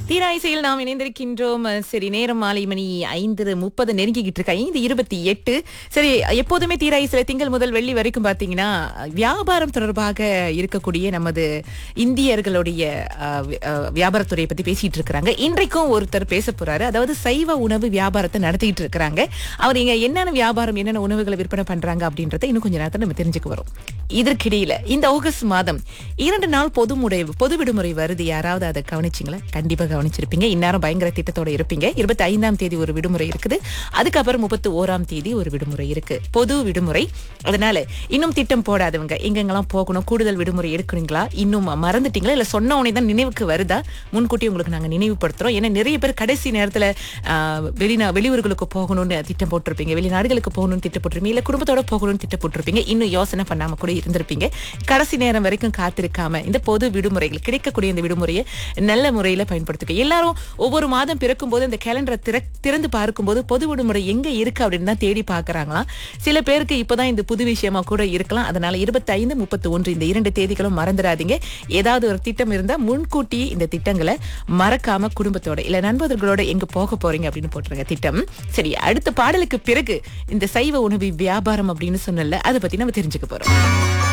தீராயிசையில் நாம் இணைந்திருக்கின்றோம் சரி நேரம் மாலை மணி ஐந்து முப்பது நெருங்கிக்கிட்டு இருக்கு ஐந்து இருபத்தி எட்டு சரி எப்போதுமே தீராயிசையில திங்கள் முதல் வெள்ளி வரைக்கும் பாத்தீங்கன்னா வியாபாரம் தொடர்பாக இருக்கக்கூடிய நமது இந்தியர்களுடைய அஹ், வி- அஹ், வியாபாரத்துறையை பத்தி பேசிட்டு இருக்கிறாங்க இன்றைக்கும் ஒருத்தர் பேச போறாரு அதாவது சைவ உணவு வியாபாரத்தை நடத்திட்டு இருக்கிறாங்க அவர் இங்க என்னென்ன வியாபாரம் என்னென்ன உணவுகளை விற்பனை பண்றாங்க அப்படின்றத இன்னும் கொஞ்ச நேரத்துல நம்ம தெரிஞ்சுக்க வரோம் இதற்கிடையில இந்த ஆகஸ்ட் மாதம் இரண்டு நாள் பொது முறை பொது விடுமுறை வருது யாராவது அதை கவனிச்சிங்களா கண்டிப்பா கவனிச்சிருப்பீங்க இந்நேரம் பயங்கர திட்டத்தோட இருப்பீங்க இருபத்தி ஐந்தாம் தேதி ஒரு விடுமுறை இருக்குது அதுக்கப்புறம் முப்பத்தி ஓராம் தேதி ஒரு விடுமுறை இருக்கு பொது விடுமுறை அதனால இன்னும் திட்டம் போடாதவங்க எங்கெங்கெல்லாம் போகணும் கூடுதல் விடுமுறை எடுக்கிறீங்களா இன்னும் மறந்துட்டீங்களா இல்ல சொன்ன உடனே தான் நினைவுக்கு வருதா முன்கூட்டி உங்களுக்கு நாங்க நினைவுபடுத்துறோம் ஏன்னா நிறைய பேர் கடைசி நேரத்துல ஆஹ், வெளிநா வெளியூர்களுக்கு போகணும்னு திட்டம் போட்டிருப்பீங்க வெளிநாடுகளுக்கு போகணும்னு திட்டம் போட்டிருப்பீங்க இல்ல குடும்பத்தோட போகணும்னு திட்டம் போட்டிருப்பீங்க இன்னும் யோசனை பண்ணாம கூட இருந்திருப்பீங்க கடைசி நேரம் வரைக்கும் காத்திருக்காம இந்த பொது விடுமுறைகள் கிடைக்கக்கூடிய இந்த விடுமுறையை நல்ல முறையில பயன்படுத்துங்க எல்லாரும் ஒவ்வொரு மாதம் பிறக்கும் போது இந்த கேலண்டரை திற திறந்து பார்க்கும்போது பொது விடுமுறை எங்க இருக்கு அப்படின்னு தான் தேடி பார்க்கறாங்களாம் சில பேருக்கு இப்பதான் இந்த புது விஷயமா கூட இருக்கலாம் அதனால இருபத்தி ஐந்து முப்பத்தி ஒன்று இந்த இரண்டு தேதிகளும் மறந்துடாதீங்க ஏதாவது ஒரு திட்டம் இருந்தா முன்கூட்டியே இந்த திட்டங்களை மறக்காம குடும்பத்தோட இல்ல நண்பர்களோட எங்க போக போறீங்க அப்படின்னு போட்டுருங்க திட்டம் சரி அடுத்த பாடலுக்கு பிறகு இந்த சைவ உணவு வியாபாரம் அப்படின்னு சொன்னல அதை பத்தி நம்ம தெரிஞ்சுக்க போறோம்